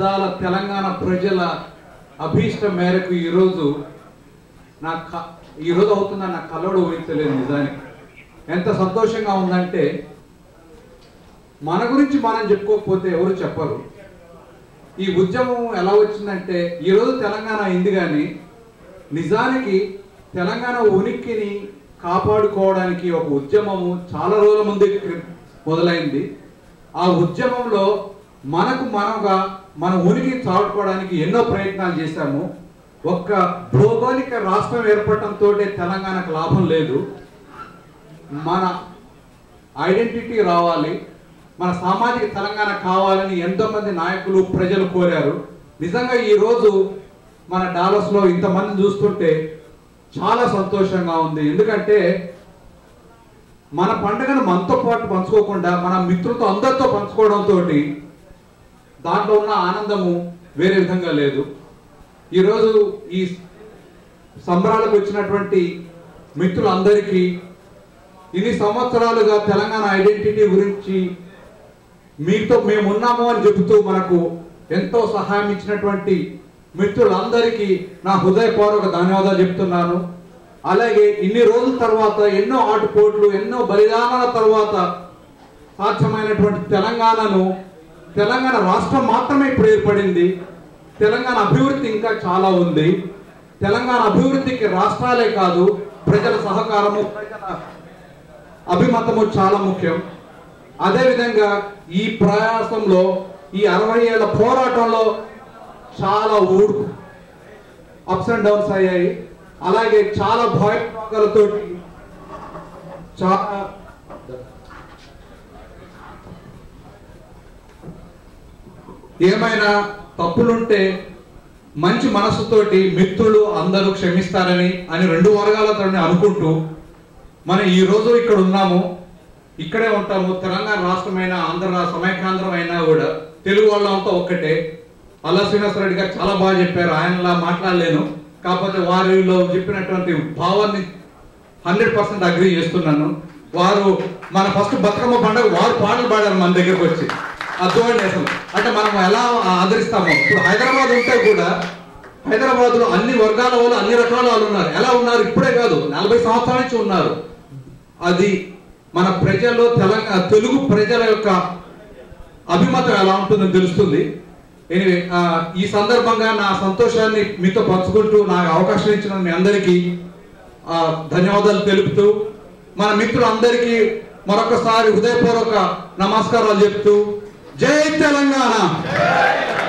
దశాబ్దాల తెలంగాణ ప్రజల అభీష్టం మేరకు ఈరోజు నా క ఈరోజు అవుతుందని నా కలవడు ఊహించలేదు నిజానికి ఎంత సంతోషంగా ఉందంటే మన గురించి మనం చెప్పుకోకపోతే ఎవరు చెప్పరు ఈ ఉద్యమం ఎలా వచ్చిందంటే ఈరోజు తెలంగాణ అయింది కానీ నిజానికి తెలంగాణ ఉనికిని కాపాడుకోవడానికి ఒక ఉద్యమము చాలా రోజుల ముందే క్రి- మొదలైంది ఆ ఉద్యమంలో మనకు మనగా మన ఉనికిని చాటుకోవడానికి ఎన్నో ప్రయత్నాలు చేశాము ఒక్క భౌగోళిక రాష్ట్రం ఏర్పడటంతో తెలంగాణకు లాభం లేదు మన ఐడెంటిటీ రావాలి మన సామాజిక తెలంగాణ కావాలని ఎంతో మంది నాయకులు ప్రజలు కోరారు నిజంగా ఈ రోజు మన డాలస్ లో ఇంతమంది చూస్తుంటే చాలా సంతోషంగా ఉంది ఎందుకంటే మన పండుగను మనతో పాటు పంచుకోకుండా మన మిత్రులతో అందరితో పంచుకోవడంతో దాంట్లో ఉన్న ఆనందము వేరే విధంగా లేదు ఈరోజు ఈ సంబరాలకు వచ్చినటువంటి మిత్రులందరికీ ఇన్ని సంవత్సరాలుగా తెలంగాణ ఐడెంటిటీ గురించి మీతో మేము ఉన్నాము అని చెబుతూ మనకు ఎంతో సహాయం ఇచ్చినటువంటి మిత్రులందరికీ నా హృదయపూర్వక ధన్యవాదాలు చెప్తున్నాను అలాగే ఇన్ని రోజుల తర్వాత ఎన్నో ఆటుపోట్లు ఎన్నో బలిదానాల తర్వాత సాధ్యమైనటువంటి తెలంగాణను తెలంగాణ రాష్ట్రం మాత్రమే ఇప్పుడు ఏర్పడింది తెలంగాణ అభివృద్ధి ఇంకా చాలా ఉంది తెలంగాణ అభివృద్ధికి రాష్ట్రాలే కాదు ప్రజల సహకారము ప్రజల అభిమతము చాలా ముఖ్యం అదేవిధంగా ఈ ప్రయాసంలో ఈ అరవై ఏళ్ళ పోరాటంలో చాలా ఊడు అప్స్ అండ్ డౌన్స్ అయ్యాయి అలాగే చాలా భయోత్పాకాలతో చాలా ఏమైనా తప్పులుంటే మంచి మనసుతోటి మిత్రులు అందరూ క్షమిస్తారని అని రెండు వర్గాలతో అనుకుంటూ మనం ఈ రోజు ఇక్కడ ఉన్నాము ఇక్కడే ఉంటాము తెలంగాణ రాష్ట్రమైన ఆంధ్ర రాష్ట్ర సమైక్యాంధ్రం అయినా కూడా తెలుగు వాళ్ళంతా ఒక్కటే అల్లా శ్రీనివాస రెడ్డి గారు చాలా బాగా చెప్పారు ఆయనలా మాట్లాడలేను కాకపోతే వారిలో చెప్పినటువంటి భావాన్ని హండ్రెడ్ పర్సెంట్ అగ్రి చేస్తున్నాను వారు మన ఫస్ట్ బతుకమ్మ పండుగ వారు పాటలు పాడారు మన దగ్గరకు వచ్చి అర్థమైంది అసలు అంటే మనం ఎలా ఆదరిస్తామో ఇప్పుడు హైదరాబాద్ ఉంటే కూడా హైదరాబాద్ లో అన్ని వర్గాల వాళ్ళు అన్ని రకాల వాళ్ళు ఉన్నారు ఎలా ఉన్నారు ఇప్పుడే కాదు నలభై సంవత్సరాల నుంచి ఉన్నారు అది మన ప్రజల్లో తెలంగాణ తెలుగు ప్రజల యొక్క అభిమతం ఎలా ఉంటుందో తెలుస్తుంది ఎనివే ఈ సందర్భంగా నా సంతోషాన్ని మీతో పంచుకుంటూ నాకు అవకాశం ఇచ్చిన మీ అందరికీ ఆ, ధన్యవాదాలు తెలుపుతూ మన మిత్రులందరికీ మరొకసారి హృదయపూర్వక నమస్కారాలు చెప్తూ జై తెలంగాణ